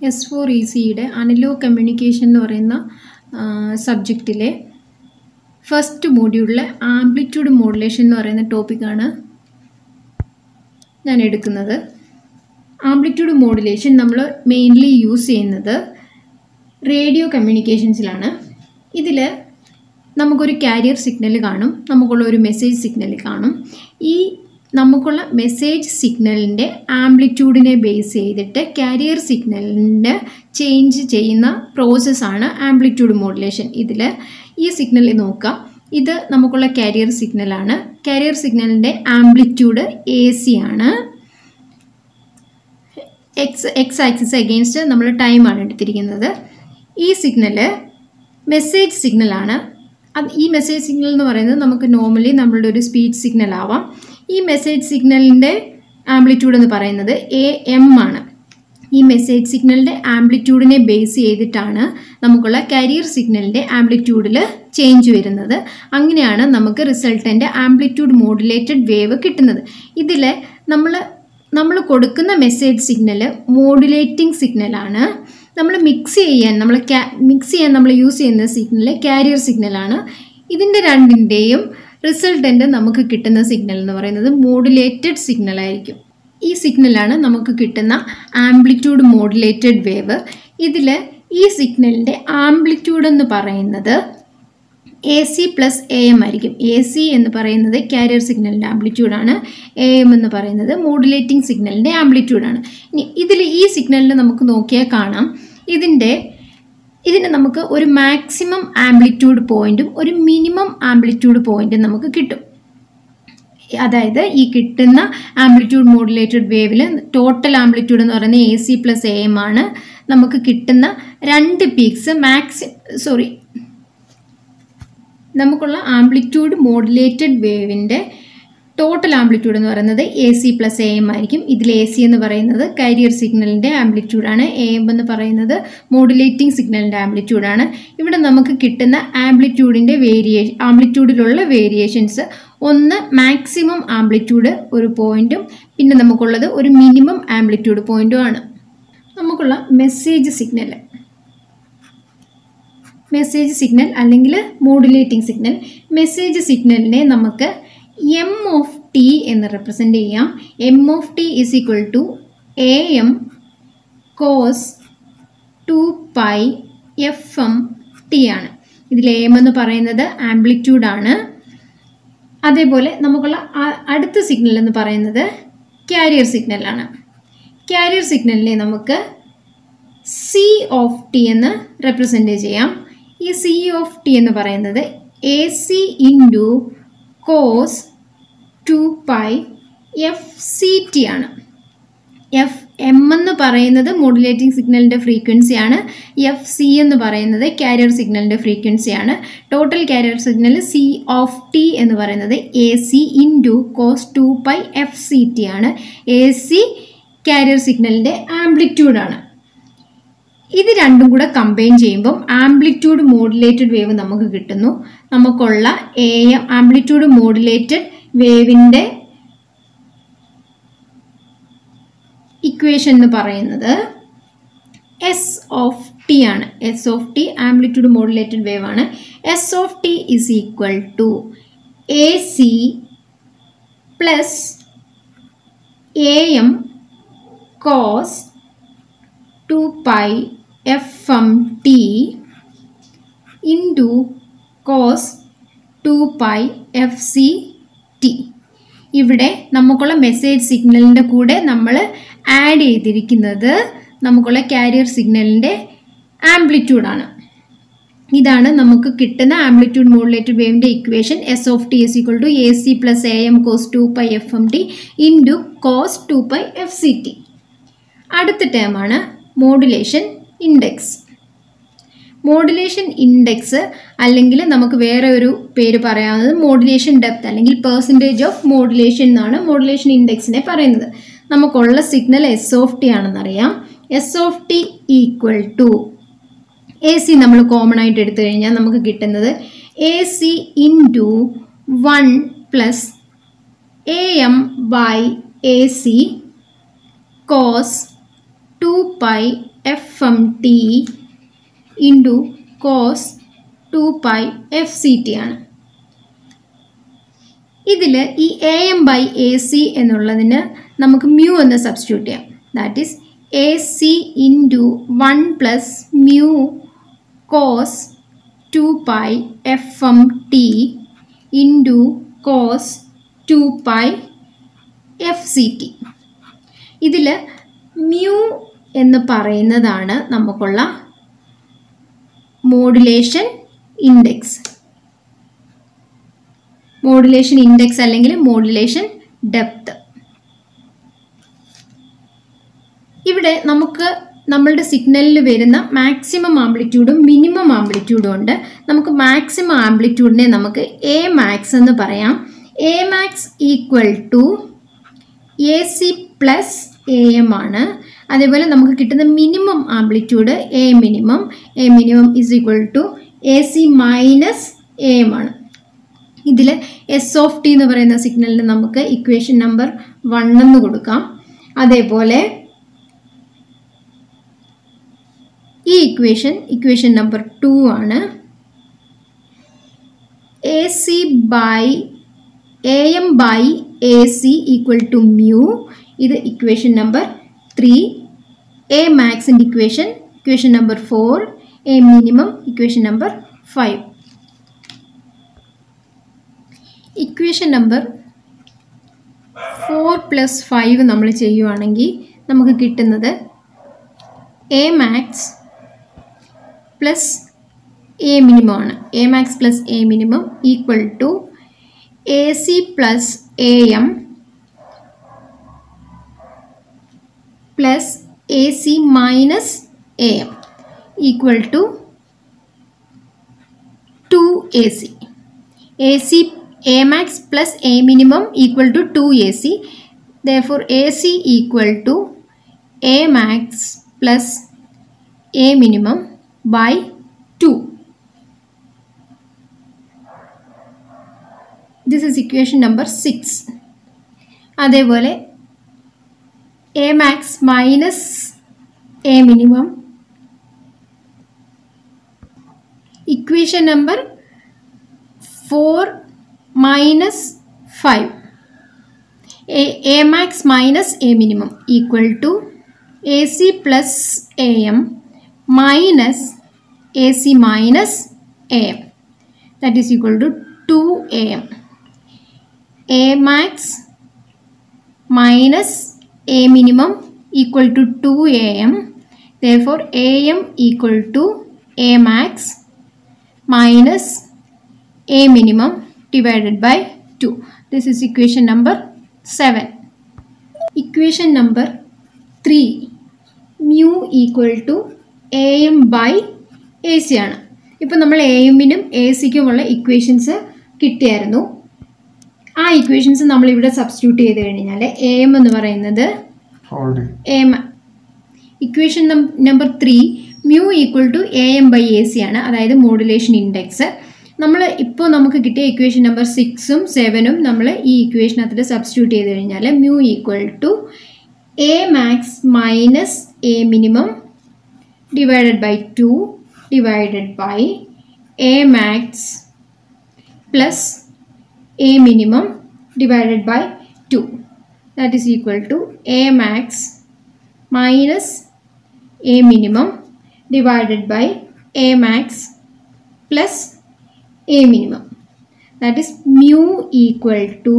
S four E സിയുടെ അനലോ communication എന്ന് പറയുന്ന സബ്ജക്റ്റിലെ ഫസ്റ്റ് മോഡ്യൂളിലെ ആംപ്ലിറ്റ്യൂഡ് മോഡുലേഷൻ എന്ന് പറയുന്ന ടോപ്പിക്കാണ് ഞാൻ എടുക്കുന്നത് ആംപ്ലിറ്റ്യൂഡ് മോഡുലേഷൻ നമ്മൾ മെയിൻലി യൂസ് ചെയ്യുന്നത് റേഡിയോ കമ്മ്യൂണിക്കേഷൻസിലാണ് ഇതിൽ നമുക്കൊരു കാരിയർ സിഗ്നൽ കാണും നമുക്കുള്ള ഒരു മെസ്സേജ് സിഗ്നൽ കാണും ഈ നമുക്കുള്ള മെസ്സേജ് സിഗ്നലിൻ്റെ ആംപ്ലിറ്റ്യൂഡിനെ ബേസ് ചെയ്തിട്ട് കാരിയർ സിഗ്നലിൻ്റെ ചേഞ്ച് ചെയ്യുന്ന പ്രോസസ്സാണ് ആംപ്ലിറ്റ്യൂഡ് മോഡുലേഷൻ ഇതിൽ ഈ സിഗ്നലിൽ നോക്കാം ഇത് നമുക്കുള്ള കാരിയർ സിഗ്നലാണ് കാരിയർ സിഗ്നലിൻ്റെ ആംപ്ലിറ്റ്യൂഡ് എ സി ആണ് എക്സ് എക്സ് ആക്സിസ് അഗെയിൻസ്റ്റ് നമ്മൾ ടൈമാണ് എടുത്തിരിക്കുന്നത് ഈ സിഗ്നല് മെസ്സേജ് സിഗ്നലാണ് അത് ഈ മെസ്സേജ് സിഗ്നൽ എന്ന് പറയുന്നത് നമുക്ക് നോർമലി നമ്മളുടെ ഒരു സ്പീഡ് സിഗ്നൽ ആവാം ഈ മെസ്സേജ് സിഗ്നലിൻ്റെ ആംപ്ലിറ്റ്യൂഡ് എന്ന് പറയുന്നത് എ എം ആണ് ഈ മെസ്സേജ് സിഗ്നലിൻ്റെ ആംപ്ലിറ്റ്യൂഡിനെ ബേസ് ചെയ്തിട്ടാണ് നമുക്കുള്ള കരിയർ സിഗ്നലിൻ്റെ ആംപ്ലിറ്റ്യൂഡിൽ ചേഞ്ച് വരുന്നത് അങ്ങനെയാണ് നമുക്ക് റിസൾട്ടൻ്റെ ആംപ്ലിറ്റ്യൂഡ് മോഡുലേറ്റഡ് വേവ് കിട്ടുന്നത് ഇതിൽ നമ്മൾ നമ്മൾ കൊടുക്കുന്ന മെസ്സേജ് സിഗ്നൽ മോഡുലേറ്റിംഗ് സിഗ്നലാണ് നമ്മൾ മിക്സ് ചെയ്യാൻ നമ്മൾ മിക്സ് ചെയ്യാൻ നമ്മൾ യൂസ് ചെയ്യുന്ന സിഗ്നൽ കാരിയർ സിഗ്നലാണ് ഇതിൻ്റെ രണ്ടിൻ്റെയും റിസൾട്ടൻ്റ് നമുക്ക് കിട്ടുന്ന സിഗ്നൽ എന്ന് പറയുന്നത് മോഡുലേറ്റഡ് സിഗ്നൽ ആയിരിക്കും ഈ സിഗ്നലാണ് നമുക്ക് കിട്ടുന്ന ആംപ്ലിറ്റ്യൂഡ് മോഡുലേറ്റഡ് വേവ് ഇതിൽ ഈ സിഗ്നലിൻ്റെ ആംപ്ലിറ്റ്യൂഡ് എന്ന് പറയുന്നത് A C plus A M ആയിരിക്കും എ സി എന്ന് പറയുന്നത് കാരിയർ സിഗ്നലിൻ്റെ ആംപ്ലിറ്റ്യൂഡാണ് എ എം എന്ന് പറയുന്നത് മോഡുലേറ്റിംഗ് സിഗ്നലിൻ്റെ ആംപ്ലിറ്റ്യൂഡാണ് ഇനി ഇതിൽ ഈ സിഗ്നലിൽ നമുക്ക് നോക്കിയാൽ കാണാം ഇതിൻ്റെ ഇതിന് നമുക്ക് ഒരു മാക്സിമം ആംപ്ലിറ്റ്യൂഡ് പോയിന്റും ഒരു മിനിമം ആംപ്ലിറ്റ്യൂഡ് പോയിന്റും നമുക്ക് കിട്ടും അതായത് ഈ കിട്ടുന്ന ആംപ്ലിറ്റ്യൂഡ് മോഡുലേറ്റഡ് വേവിൽ ടോട്ടൽ ആംപ്ലിറ്റ്യൂഡ് എന്ന് പറയുന്നത് A C plus A M ആണ് നമുക്ക് കിട്ടുന്ന രണ്ട് പീക്സ് മാക്സി സോറി നമുക്കുള്ള ആംപ്ലിറ്റ്യൂഡ് മോഡുലേറ്റഡ് വേവിൻ്റെ ടോട്ടൽ ആംപ്ലിറ്റ്യൂഡ് എന്ന് പറയുന്നത് A C plus A M ആയിരിക്കും ഇതിൽ എ സി എന്ന് പറയുന്നത് കരിയർ സിഗ്നലിൻ്റെ ആംപ്ലിറ്റ്യൂഡാണ് എ എം എന്ന് പറയുന്നത് മോഡുലേറ്റിംഗ് സിഗ്നലിൻ്റെ ആംപ്ലിറ്റ്യൂഡാണ് ഇവിടെ നമുക്ക് കിട്ടുന്ന ആംപ്ലിറ്റ്യൂഡിൻ്റെ വേരിയേഷൻ ആംപ്ലിറ്റ്യൂഡിലുള്ള വേരിയേഷൻസ് ഒന്ന് മാക്സിമം ആംപ്ലിറ്റ്യൂഡ് ഒരു പോയിന്റും പിന്നെ നമുക്കുള്ളത് ഒരു മിനിമം ആംപ്ലിറ്റ്യൂഡ് പോയിന്റും ആണ് നമുക്കുള്ള മെസ്സേജ് സിഗ്നൽ മെസ്സേജ് സിഗ്നൽ അല്ലെങ്കിൽ മോഡുലേറ്റിംഗ് സിഗ്നൽ മെസ്സേജ് സിഗ്നലിനെ നമുക്ക് എം ഓഫ് ടി എന്ന് റെപ്രസെൻ്റ് ചെയ്യാം M of T is equal to A M cos two pi F M T ആണ് ഇതിൽ എം എന്ന് പറയുന്നത് ആംപ്ലിറ്റ്യൂഡ് ആണ് അതേപോലെ നമുക്കുള്ള അടുത്ത സിഗ്നൽ എന്ന് പറയുന്നത് കാരിയർ സിഗ്നലാണ് കാരിയർ സിഗ്നലിനെ നമുക്ക് സി ഓഫ് ടി എന്ന് റെപ്രസെൻ്റ് ചെയ്യാം ഈ സി ഓഫ് ടി എന്ന് പറയുന്നത് A C into cos two pi F C T ആണ് എഫ് എം എന്ന് പറയുന്നത് മോഡുലേറ്റിംഗ് സിഗ്നലിൻ്റെ ഫ്രീക്വൻസിയാണ് എഫ് സി എന്ന് പറയുന്നത് കാരിയർ സിഗ്നലിൻ്റെ ഫ്രീക്വൻസിയാണ് total carrier signal C of T എന്ന് പറയുന്നത് A C into cos two pi F C T ആണ് എ സി കാരിയർ സിഗ്നലിൻ്റെ ആംപ്ലിറ്റ്യൂഡാണ് ഇത് രണ്ടും കൂടെ കമ്പൈൻ ചെയ്യുമ്പം ആംപ്ലിറ്റ്യൂഡ് മോഡുലേറ്റഡ് വേവ് നമുക്ക് കിട്ടുന്നു നമുക്കുള്ള എ എം ആംപ്ലിറ്റ്യൂഡ് മോഡുലേറ്റഡ് വേവിൻ്റെ ഇക്വേഷൻ എന്ന് പറയുന്നത് എസ് ഓഫ് ടി ആണ് S of T amplitude modulated wave ആണ് S of T is equal to A C plus A M cos two pi F M T into cos two pi F C T ഇവിടെ നമുക്കുള്ള message സിഗ്നലിൻ്റെ കൂടെ നമ്മൾ add ചെയ്തിരിക്കുന്നത് നമുക്കുള്ള carrier സിഗ്നലിൻ്റെ ആംപ്ലിറ്റ്യൂഡാണ് ഇതാണ് നമുക്ക് കിട്ടുന്ന ആംപ്ലിറ്റ്യൂഡ് മോഡുലേറ്റഡ് വേവിൻ്റെ equation S of T S equal to A C plus A M cos two pi F M T into cos two pi F C T അടുത്ത ടേമാണ് മോഡുലേഷൻ ഇൻഡെക്സ് മോഡുലേഷൻ ഇൻഡെക്സ് അല്ലെങ്കിൽ നമുക്ക് വേറെ ഒരു പേര് പറയാവുന്നത് modulation depth അല്ലെങ്കിൽ percentage of modulation എന്നാണ് മോഡുലേഷൻ ഇൻഡെക്സിനെ പറയുന്നത് നമുക്കുള്ള സിഗ്നൽ എസ് ഓഫ് ടി ആണെന്നറിയാം S of T equal to A C നമ്മൾ കോമൺ ആയിട്ട് എടുത്തു കഴിഞ്ഞാൽ നമുക്ക് കിട്ടുന്നത് A C into one plus A M by A C cos two pi F M T into cos two pi F C T ആണ് ഇതിൽ ഈ A M by A C എന്നുള്ളതിന് നമുക്ക് മ്യൂ എന്ന് സബ്സ്റ്റിറ്റ്യൂട്ട് ചെയ്യാം that is A C into one plus mu cos two pi F M T into cos two pi F C T ഇതിൽ mu എന്ന് പറയുന്നതാണ് നമുക്കുള്ള മോഡുലേഷൻ ഇൻഡെക്സ് മോഡുലേഷൻ ഇൻഡെക്സ് അല്ലെങ്കിൽ modulation depth ഇവിടെ നമുക്ക് നമ്മളുടെ സിഗ്നലിൽ വരുന്ന മാക്സിമം ആംപ്ലിറ്റ്യൂഡും മിനിമം ആംപ്ലിറ്റ്യൂഡും ഉണ്ട് നമുക്ക് മാക്സിമം ആംപ്ലിറ്റ്യൂഡിനെ നമുക്ക് എ മാക്സ് എന്ന് പറയാം A max equal to A C plus A M ആണ് അതേപോലെ നമുക്ക് കിട്ടുന്ന minimum amplitude A minimum A minimum is equal to A C minus A M ആണ് ഇതിൽ എസ് ഓഫ് ടി എന്ന് പറയുന്ന സിഗ്നലിന് നമുക്ക് ഇക്വേഷൻ നമ്പർ വൺ എന്ന് കൊടുക്കാം അതേപോലെ ഈ ഇക്വേഷൻ ഇക്വേഷൻ നമ്പർ ടു ആണ് A C by A M by A C equal to mu ഇത് ഇക്വേഷൻ നമ്പർ ത്രീ എ മാക്സിൻ്റെ equation equation number four A minimum equation number five equation number four plus five നമ്മൾ ചെയ്യുവാണെങ്കിൽ നമുക്ക് കിട്ടുന്നത് A max plus A minimum ആണ് A max plus A minimum equal to A C plus A M plus A C minus A M equal to two A C A C A max plus A minimum equal to two A C therefore AC equal to A max plus A minimum by 2. This is equation number 6. അതേപോലെ A max minus A minimum equation number four minus five a, a max minus a minimum equal to AC plus AM minus AC minus AM that is equal to 2 AM A max minus A minimum equal to 2 AM therefore AM equal to A max minus A minimum divided by 2 this is equation number 7. Equation number 3 mu equal to am by ac ആണ് ഇപ്പോൾ നമ്മൾ A എമ്മിനും A സിക്കുമുള്ള equations കിട്ടിയായിരുന്നു ആ equations നമ്മളിവിടെ substitute ചെയ്ത് കഴിഞ്ഞാൽ A M എന്ന് പറയുന്നത് Holding. M equation number three mu equal to A M by A C ആണ് അതായത് മോഡുലേഷൻ ഇൻഡെക്സ് നമ്മൾ ഇപ്പോൾ നമുക്ക് കിട്ടിയ ഇക്വേഷൻ നമ്പർ സിക്സും സെവനും നമ്മൾ ഈ ഇക്വേഷനകത്ത് സബ്സ്റ്റിറ്റ്യൂട്ട് ചെയ്ത് കഴിഞ്ഞാൽ mu equal to A max minus A minimum divided by two divided by A max plus A minimum divided by two that is equal to A max minus a minimum divided by a max plus a minimum that is mu equal to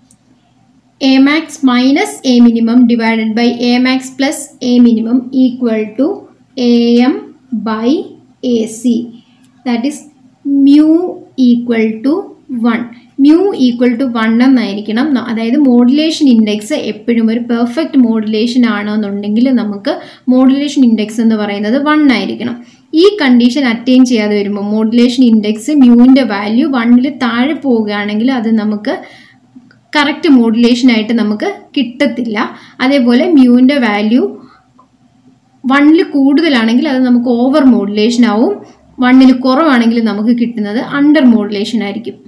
a max minus a minimum divided by a max plus a minimum equal to am by ac that is mu equal to 1 mu equal to one എന്നായിരിക്കണം ന- അതായത് modulation index എപ്പോഴും ഒരു perfect modulation ആണെന്നുണ്ടെങ്കിൽ നമുക്ക് modulation index എന്ന് പറയുന്നത് one ആയിരിക്കണം ഈ കണ്ടീഷൻ അറ്റൈൻ ചെയ്യാതെ വരുമ്പോൾ മോഡുലേഷൻ ഇൻഡെക്സ് മ്യൂവിൻ്റെ വാല്യൂ വണ്ണിൽ താഴെ പോവുകയാണെങ്കിൽ അത് നമുക്ക് കറക്റ്റ് മോഡുലേഷൻ ആയിട്ട് നമുക്ക് കിട്ടത്തില്ല അതേപോലെ മ്യൂവിൻ്റെ വാല്യൂ വണ്ണിൽ കൂടുതലാണെങ്കിൽ അത് നമുക്ക് ഓവർ മോഡുലേഷൻ ആവും വണ്ണിൽ കുറവാണെങ്കിൽ നമുക്ക് കിട്ടുന്നത് അണ്ടർ മോഡുലേഷൻ ആയിരിക്കും